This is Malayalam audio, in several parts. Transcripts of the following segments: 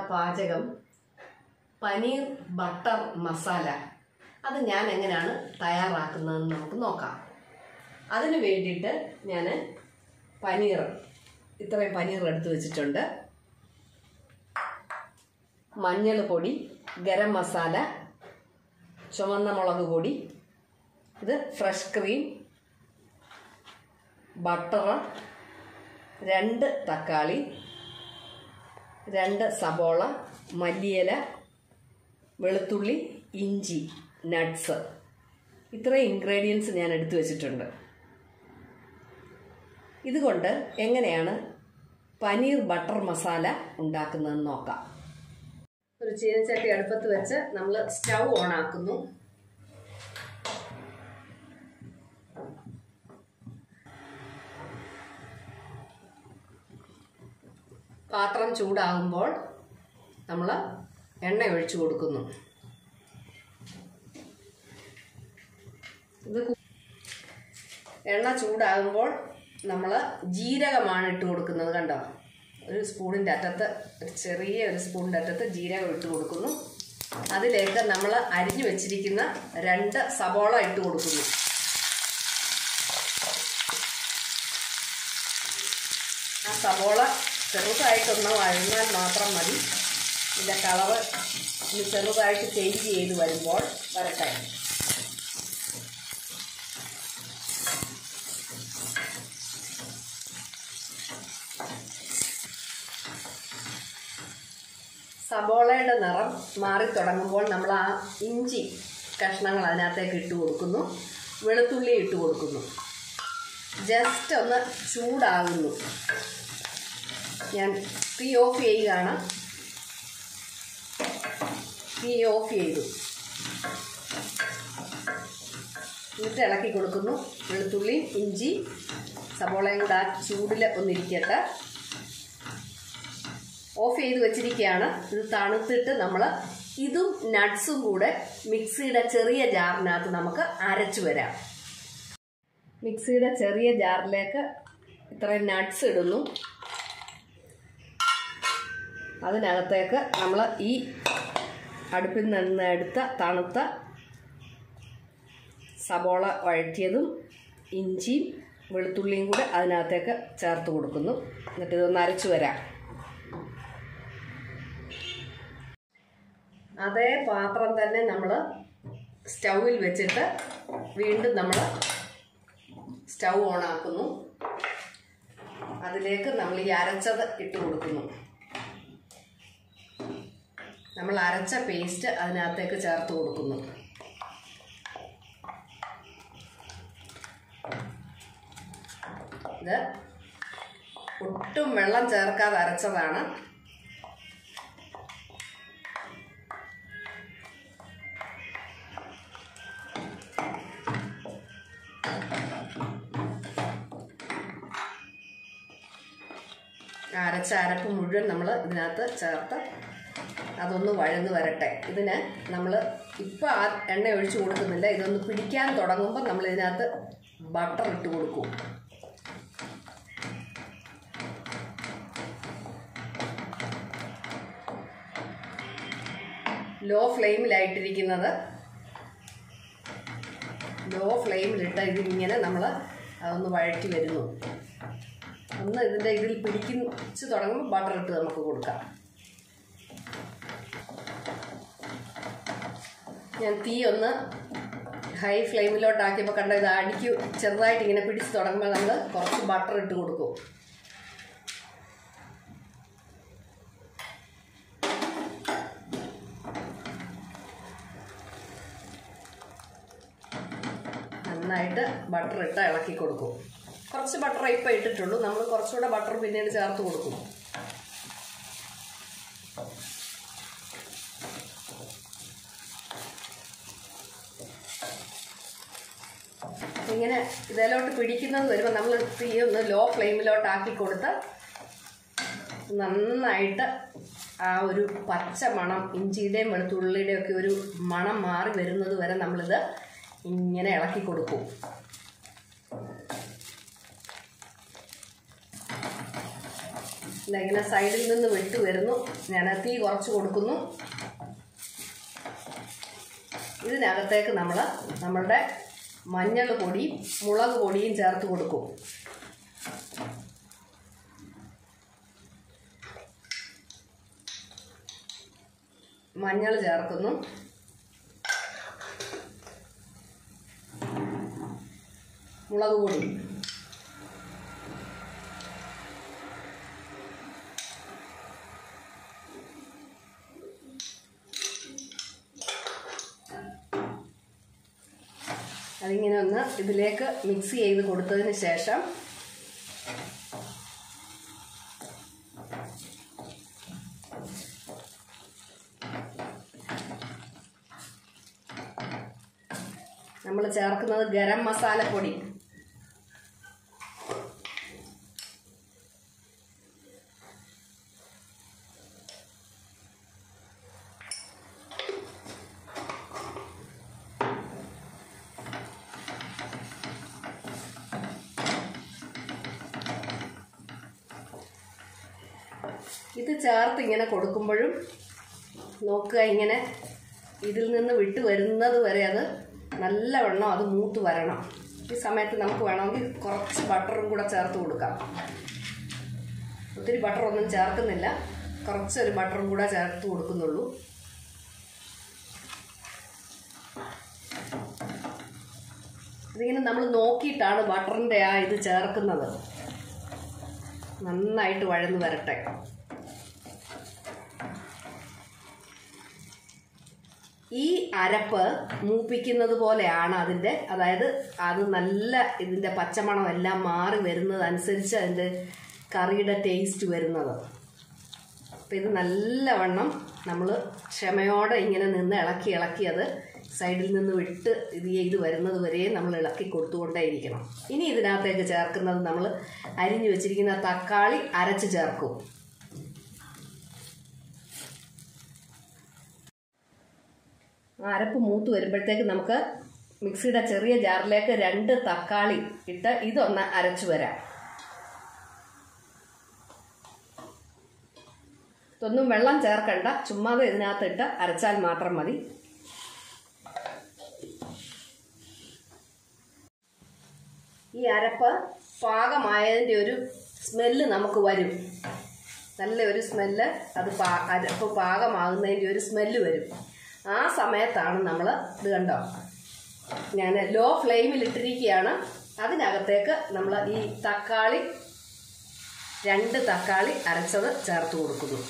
പാചകം പനീർ ബട്ടർ മസാല അത് ഞാൻ എങ്ങനെയാണ് തയ്യാറാക്കുന്നതെന്ന് നമുക്ക് നോക്കാം അതിന് വേണ്ടിയിട്ട് ഞാൻ പനീർ ഇത്രയും പനീർ എടുത്ത് വെച്ചിട്ടുണ്ട് മഞ്ഞൾ പൊടി ഗരം മസാല ചുവന്ന മുളക് പൊടി ഇത് ഫ്രഷ് ക്രീം ബട്ടർ രണ്ട് തക്കാളി രണ്ട് സബോള മല്ലിയില വെളുത്തുള്ളി ഇഞ്ചി നട്ട്സ് ഇത്രയും ഇൻഗ്രീഡിയൻസ് ഞാൻ എടുത്തു വെച്ചിട്ടുണ്ട് ഇതുകൊണ്ട് എങ്ങനെയാണ് പനീർ ബട്ടർ മസാല ഉണ്ടാക്കുന്നതെന്ന് നോക്കാം ഒരു ചീനച്ചട്ടി അടുപ്പത്ത് വെച്ച് നമ്മൾ സ്റ്റൗ ഓൺ ആക്കുന്നു പാത്രം ചൂടാകുമ്പോൾ നമ്മൾ എണ്ണ ഒഴിച്ചു കൊടുക്കുന്നു ഇത് കു- എണ്ണ ചൂടാകുമ്പോൾ നമ്മൾ ജീരകമാണ് ഇട്ട് കൊടുക്കുന്നത് കണ്ടോ ഒരു സ്പൂണിൻ്റെ അറ്റത്ത് ഒരു ചെറിയ ഒരു സ്പൂണിൻ്റെ അറ്റത്ത് ജീരകം ഇട്ട് കൊടുക്കുന്നു അതിലേക്ക് നമ്മൾ അരിഞ്ഞു വെച്ചിരിക്കുന്ന രണ്ട് സബോള ഇട്ട് കൊടുക്കുന്നു ആ സബോള ചെറുതായിട്ടൊന്ന് വഴന്നാൽ മാത്രം മതി ഇതിൻ്റെ കളറ് ഒന്ന് ചെറുതായിട്ട് ചേഞ്ച് ചെയ്ത് വരുമ്പോൾ വരട്ടെ സബോളയുടെ നിറം മാറി തുടങ്ങുമ്പോൾ നമ്മൾ ആ ഇഞ്ചി കഷ്ണങ്ങൾ അതിനകത്തേക്ക് ഇട്ട് കൊടുക്കുന്നു വെളുത്തുള്ളി ഇട്ട് കൊടുക്കുന്നു ജസ്റ്റ് ഒന്ന് ചൂടാകുന്നു ഞാൻ തീ ഓഫ് ചെയ്യുകയാണ് തീ ഓഫ് ചെയ്തു എന്നിട്ട് ഇളക്കി കൊടുക്കുന്നു വെളുത്തുള്ളി ഇഞ്ചി സബോളയും കൂടെ ആ ചൂടിൽ ഒന്നിരിക്കട്ടെ ഓഫ് ചെയ്ത് വെച്ചിരിക്കുകയാണ് ഇത് തണുത്തിട്ട് നമ്മൾ ഇതും നട്ട്സും കൂടെ മിക്സിയുടെ ചെറിയ ജാറിനകത്ത് നമുക്ക് അരച്ചു വരാം മിക്സിയുടെ ചെറിയ ജാറിലേക്ക് ഇത്രയും നട്ട്സ് ഇടുന്നു അതിനകത്തേക്ക് നമ്മൾ ഈ അടുപ്പിൽ നിന്ന് എടുത്ത തണുത്ത സബോള വഴറ്റിയതും ഇഞ്ചിയും വെളുത്തുള്ളിയും കൂടെ അതിനകത്തേക്ക് ചേർത്ത് കൊടുക്കുന്നു എന്നിട്ട് ഇതൊന്ന് അരച്ചു വരാം അതേ പാത്രം തന്നെ നമ്മൾ സ്റ്റൗവിൽ വെച്ചിട്ട് വീണ്ടും നമ്മൾ സ്റ്റൗ ഓൺ ആക്കുന്നു അതിലേക്ക് നമ്മൾ ഈ അരച്ചത് ഇട്ട് കൊടുക്കുന്നു നമ്മൾ അരച്ച പേസ്റ്റ് അതിനകത്തേക്ക് ചേർത്ത് കൊടുക്കുന്നു ഇത് ഒട്ടും വെള്ളം ചേർക്കാതെ അരച്ചതാണ് അരച്ച അരപ്പ് മുഴുവൻ നമ്മൾ ഇതിനകത്ത് ചേർത്ത് അതൊന്ന് വഴന്ന് വരട്ടെ ഇതിന് നമ്മൾ ഇപ്പോൾ ആ എണ്ണ ഒഴിച്ചു കൊടുക്കുന്നില്ല ഇതൊന്ന് പിടിക്കാൻ തുടങ്ങുമ്പോൾ നമ്മൾ ഇതിനകത്ത് ബട്ടർ ഇട്ട് കൊടുക്കും ലോ ഫ്ലെയിമിലായിട്ടിരിക്കുന്നത് ലോ ഫ്ലെയിമിലിട്ട് ഇതിങ്ങനെ നമ്മൾ അതൊന്ന് വഴറ്റി വരുന്നു ഒന്ന് ഇതിൻ്റെ ഇതിൽ പിടിച്ച് തുടങ്ങുമ്പോൾ ബട്ടർ ഇട്ട് നമുക്ക് കൊടുക്കാം ഞാൻ തീ ഒന്ന് ഹൈ ഫ്ലെയിമിലോട്ടാക്കിയപ്പോൾ കണ്ട ഇത് അടിക്ക് ചെറുതായിട്ട് ഇങ്ങനെ പിടിച്ച് തുടങ്ങുമ്പോൾ നമ്മൾ കുറച്ച് ബട്ടർ ഇട്ട് കൊടുക്കും നന്നായിട്ട് ബട്ടർ ഇട്ട് ഇളക്കി കൊടുക്കും കുറച്ച് ബട്ടർ ഇപ്പം ഇട്ടിട്ടുള്ളൂ നമ്മൾ കുറച്ചുകൂടെ ബട്ടർ പിന്നീട് ചേർത്ത് കൊടുക്കും ഇങ്ങനെ ഇതിലോട്ട് പിടിക്കുന്നത് വരുമ്പോൾ നമ്മൾ തീ ഒന്ന് ലോ ഫ്ലെയിമിലോട്ട് ആക്കി കൊടുത്ത് നന്നായിട്ട് ആ ഒരു പച്ച മണം ഇഞ്ചിയുടെയും വെളുത്തുള്ളിയുടെയും ഒക്കെ ഒരു മണം മാറി വരുന്നത് വരെ നമ്മളിത് ഇങ്ങനെ ഇളക്കി കൊടുക്കും ഇതാ ഇങ്ങനെ സൈഡിൽ നിന്ന് വിട്ട് വരുന്നു ഞാൻ തീ കുറച്ച് കൊടുക്കുന്നു ഇതിനകത്തേക്ക് നമ്മൾ നമ്മളുടെ മഞ്ഞൾ പൊടിയും മുളക് പൊടിയും ചേർത്ത് കൊടുക്കും മഞ്ഞൾ ചേർക്കുന്നു മുളക് പൊടി അതിങ്ങനെ ഒന്ന് ഇതിലേക്ക് മിക്സ് ചെയ്ത് കൊടുത്തതിന് ശേഷം നമ്മൾ ചേർക്കുന്നത് ഗരം മസാലപ്പൊടി ഇത് ചേർത്ത് ഇങ്ങനെ കൊടുക്കുമ്പോഴും നോക്കുക ഇങ്ങനെ ഇതിൽ നിന്ന് വിട്ട് വരുന്നത് വരെ അത് നല്ലവണ്ണം അത് മൂത്ത് വരണം ഈ സമയത്ത് നമുക്ക് വേണമെങ്കിൽ കുറച്ച് ബട്ടറും കൂടെ ചേർത്ത് കൊടുക്കാം ഒത്തിരി ബട്ടർ ഒന്നും ചേർക്കുന്നില്ല കുറച്ചൊരു ബട്ടറും കൂടെ ചേർത്ത് കൊടുക്കുന്നുള്ളൂ ഇതിങ്ങനെ നമ്മൾ നോക്കിയിട്ടാണ് ബട്ടറിൻ്റെ ആ ഇത് ചേർക്കുന്നത് നന്നായിട്ട് വഴന്ന് വരട്ടെ ഈ അരപ്പ് മൂപ്പിക്കുന്നത് പോലെയാണ് അതിൻ്റെ അതായത് അത് നല്ല ഇതിൻ്റെ പച്ചമണം എല്ലാം മാറി വരുന്നതനുസരിച്ച് അതിൻ്റെ കറിയുടെ ടേസ്റ്റ് വരുന്നത് അപ്പം ഇത് നല്ലവണ്ണം നമ്മൾ ക്ഷമയോടെ ഇങ്ങനെ നിന്ന് ഇളക്കി ഇളക്കി അത് സൈഡിൽ നിന്ന് വിട്ട് ഇത് ചെയ്ത് വരുന്നത് വരെ നമ്മൾ ഇളക്കി കൊടുത്തുകൊണ്ടേയിരിക്കണം ഇനി ഇതിനകത്തേക്ക് ചേർക്കുന്നത് നമ്മൾ അരിഞ്ഞു വെച്ചിരിക്കുന്ന തക്കാളി അരച്ച് ചേർക്കും ആ അരപ്പ് മൂത്ത് വരുമ്പോഴത്തേക്ക് നമുക്ക് മിക്സിയുടെ ചെറിയ ജാറിലേക്ക് രണ്ട് തക്കാളി ഇട്ട് ഇതൊന്ന് അരച്ചു വരാം ഇതൊന്നും വെള്ളം ചേർക്കണ്ട ചുമ്മാതെ ഇതിനകത്തിട്ട് അരച്ചാൽ മാത്രം മതി ഈ അരപ്പ് പാകമായതിൻ്റെ ഒരു സ്മെല്ല് നമുക്ക് വരും നല്ല ഒരു സ്മെല്ല് അത് പാ അരപ്പ് പാകമാകുന്നതിൻ്റെ ഒരു സ്മെല്ല് വരും ആ സമയത്താണ് നമ്മൾ ഇത് കണ്ടോ ഞാൻ ലോ ഫ്ലെയിമിൽ ഇട്ടിരിക്കുകയാണ് അതിനകത്തേക്ക് നമ്മൾ ഈ തക്കാളി രണ്ട് തക്കാളി അരച്ചത് ചേർത്ത് കൊടുക്കുന്നു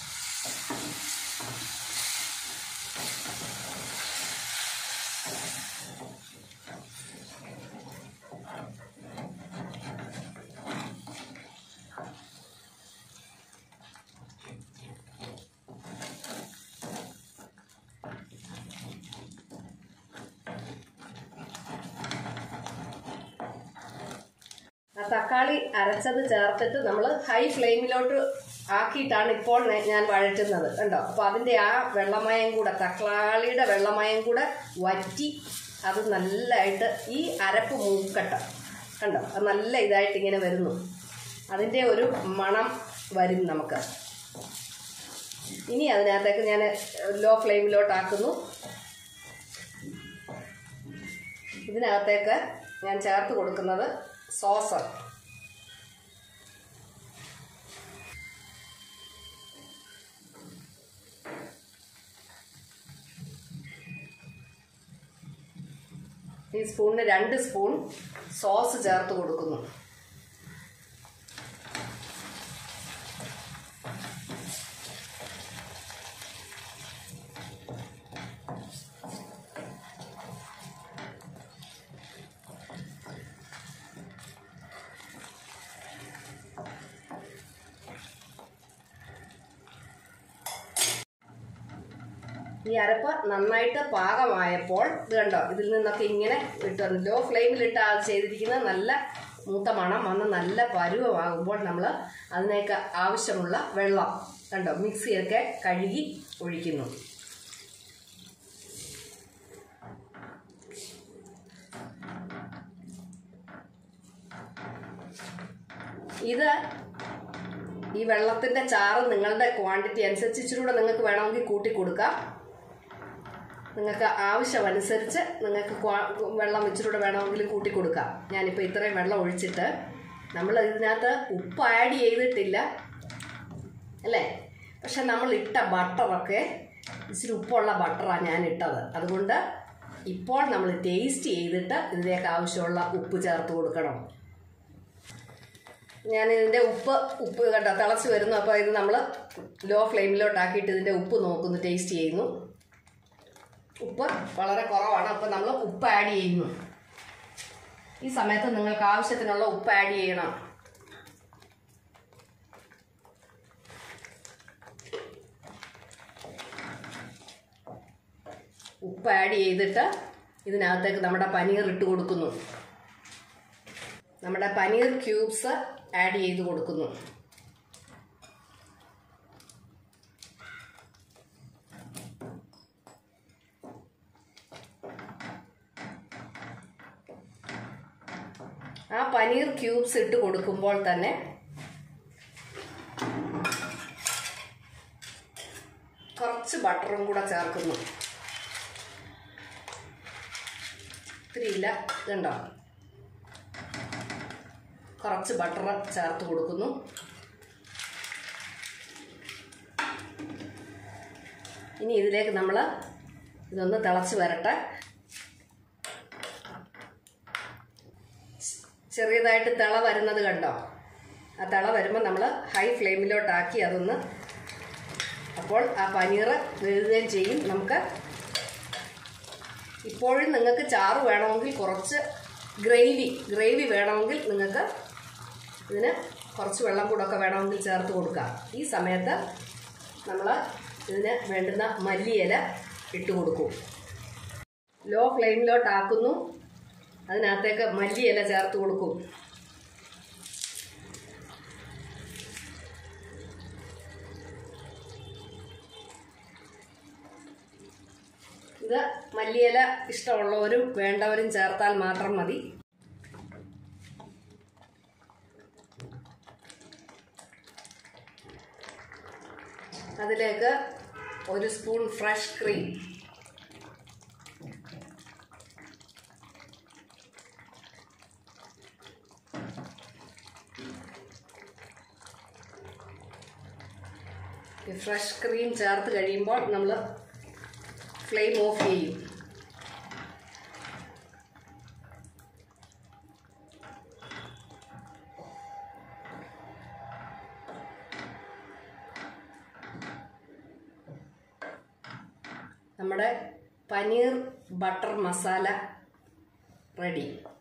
ആ തക്കാളി അരച്ചത് ചേർത്തിട്ട് നമ്മൾ ഹൈ ഫ്ലെയിമിലോട്ട് ആക്കിയിട്ടാണ് ഇപ്പോൾ നെ- ഞാൻ വഴറ്റുന്നത് കണ്ടോ അപ്പോൾ അതിൻ്റെ ആ വെള്ളമയം കൂടെ തക്കാളിയുടെ വെള്ളമയം കൂടെ വറ്റി അത് നല്ലതായിട്ട് ഈ അരപ്പ് മൂക്കട്ട കണ്ടോ അത് നല്ല ഇതായിട്ട് ഇങ്ങനെ വരുന്നു അതിൻ്റെ ഒരു മണം വരും നമുക്ക് ഇനി അതിനകത്തേക്ക് ഞാൻ ലോ ഫ്ലെയിമിലോട്ടാക്കുന്നു ഇതിനകത്തേക്ക് ഞാൻ ചേർത്ത് കൊടുക്കുന്നത് സോസ് ഈ സ്പൂണിന് രണ്ട് സ്പൂൺ സോസ് ചേർത്ത് കൊടുക്കുന്നു ഈ അരപ്പ് നന്നായിട്ട് പാകമായപ്പോൾ ഇത് കണ്ടോ ഇതിൽ നിന്നൊക്കെ ഇങ്ങനെ ഇട്ട് ലോ ഫ്ലെയിമിലിട്ട് അത് ചെയ്തിരിക്കുന്നത് നല്ല മൂത്ത മണം വന്ന് നല്ല പരുവമാകുമ്പോൾ നമ്മൾ അതിനേക്ക് ആവശ്യമുള്ള വെള്ളം കണ്ടോ മിക്സിയൊക്കെ കഴുകി ഒഴിക്കുന്നു ഇത് ഈ വെള്ളത്തിന്റെ ചാറ് നിങ്ങളുടെ ക്വാണ്ടിറ്റി അനുസരിച്ച് ഇച്ചിരി കൂടെ നിങ്ങൾക്ക് വേണമെങ്കിൽ കൂട്ടി കൊടുക്കാം നിങ്ങൾക്ക് ആവശ്യമനുസരിച്ച് നിങ്ങൾക്ക് ക്വാ- വെള്ളം ഇച്ചിരി കൂടെ വേണമെങ്കിൽ കൂട്ടി കൊടുക്കാം ഞാനിപ്പോൾ ഇത്രയും വെള്ളം ഒഴിച്ചിട്ട് നമ്മൾ ഇതിനകത്ത് ഉപ്പ് ആഡ് ചെയ്തിട്ടില്ല അല്ലേ പക്ഷെ നമ്മൾ ഇട്ട ബട്ടറൊക്കെ ഇച്ചിരി ഉപ്പുള്ള ബട്ടറാണ് ഞാൻ ഇട്ടത് അതുകൊണ്ട് ഇപ്പോൾ നമ്മൾ ടേസ്റ്റ് ചെയ്തിട്ട് ഇതിലേക്ക് ആവശ്യമുള്ള ഉപ്പ് ചേർത്ത് കൊടുക്കണം ഞാൻ ഇതിൻ്റെ ഉപ്പ് ഉപ്പ് കണ്ടോ തിളച്ച് വരുന്നു അപ്പോൾ ഇത് നമ്മൾ ലോ ഫ്ലെയിമിലോട്ടാക്കിയിട്ട് ഇതിൻ്റെ ഉപ്പ് നോക്കുന്നു ടേസ്റ്റ് ചെയ്യുന്നു ഉപ്പ് വളരെ കുറവാണ് അപ്പോൾ നമ്മൾ ഉപ്പ് ആഡ് ചെയ്യുന്നു ഈ സമയത്ത് നിങ്ങൾക്ക് ആവശ്യത്തിനുള്ള ഉപ്പ് ആഡ് ചെയ്യണം ഉപ്പ് ആഡ് ചെയ്തിട്ട് ഇതിനകത്തേക്ക് നമ്മുടെ പനീർ ഇട്ട് കൊടുക്കുന്നു നമ്മുടെ പനീർ ക്യൂബ്സ് ആഡ് ചെയ്ത് കൊടുക്കുന്നു ആ പനീർ ക്യൂബ്സ് ഇട്ട് കൊടുക്കുമ്പോൾ തന്നെ കുറച്ച് ബട്ടറും കൂടെ ചേർക്കുന്നു ഇത്തിരി ഇല്ല ഇതുണ്ടോ കുറച്ച് ബട്ടർ ചേർത്ത് കൊടുക്കുന്നു ഇനി ഇതിലേക്ക് നമ്മൾ ഇതൊന്ന് തിളച്ച് വരട്ടെ ചെറിയതായിട്ട് തിള വരുന്നത് കണ്ടോ ആ തിള വരുമ്പോൾ നമ്മൾ ഹൈ ഫ്ലെയിമിലോട്ടാക്കി അതൊന്ന് അപ്പോൾ ആ പനീർ വേകുകയും ചെയ്യും നമുക്ക് ഇപ്പോഴും നിങ്ങൾക്ക് ചാറ് വേണമെങ്കിൽ കുറച്ച് ഗ്രേവി ഗ്രേവി വേണമെങ്കിൽ നിങ്ങൾക്ക് ഇതിന് കുറച്ച് വെള്ളം കൂടൊക്കെ വേണമെങ്കിൽ ചേർത്ത് കൊടുക്കാം ഈ സമയത്ത് നമ്മൾ ഇതിന് വേണ്ടുന്ന മല്ലിയില ഇട്ട് കൊടുക്കും ലോ ഫ്ലെയിമിലോട്ടാക്കുന്നു അതിനകത്തേക്ക് മല്ലിയില ചേർത്ത് കൊടുക്കും ഇത് മല്ലിയില ഇഷ്ടമുള്ളവരും വേണ്ടവരും ചേർത്താൽ മാത്രം മതി അതിലേക്ക് ഒരു സ്പൂൺ ഫ്രഷ് ക്രീം ഈ ഫ്രഷ് ക്രീം ചേർത്ത് കഴിയുമ്പോൾ നമ്മൾ ഫ്ലെയിം ഓഫ് ചെയ്യും നമ്മുടെ പനീർ ബട്ടർ മസാല റെഡി